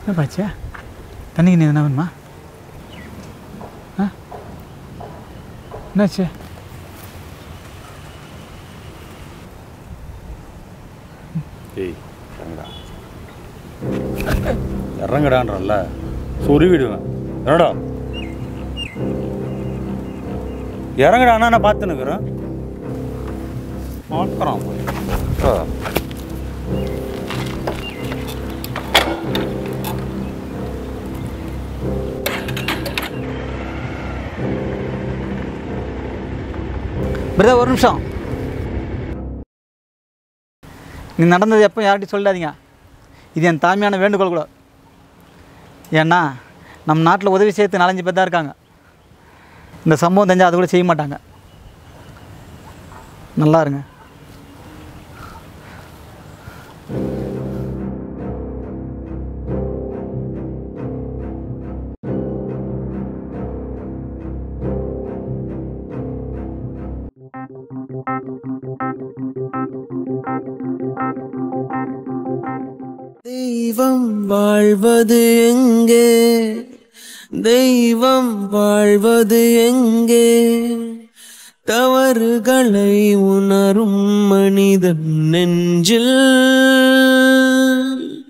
என்ன பாச்சா தண்ணிக்கு நீ என்ன வேணுமா ஆ என்னாச்சு ஏய் இறங்கடா இறங்கடான்றல்ல சொருவிடுவேன் என்னடா இறங்கடாண்ணா நான் பார்த்துன்னுக்குறேன் பார்க்குறான் ஆ பிரதர் ஒரு நிமிஷம் நீ நடந்தது எப்போ யார்கிட்டையும் சொல்லாதீங்க இது என் தாழ்மையான வேண்டுகோள் கூட ஏன்னா நம்ம நாட்டில் உதவி செய்யறது நாலஞ்சு பேர் தான் இருக்காங்க இந்த சம்பவம் தெரிஞ்சால் அது கூட செய்ய மாட்டாங்க நல்லா இருங்க தெய்வம் வாழ்வது எங்கே தெய்வம் வாழ்வது எங்கே தவறுகளை உணரும் மனிதன் நெஞ்சில்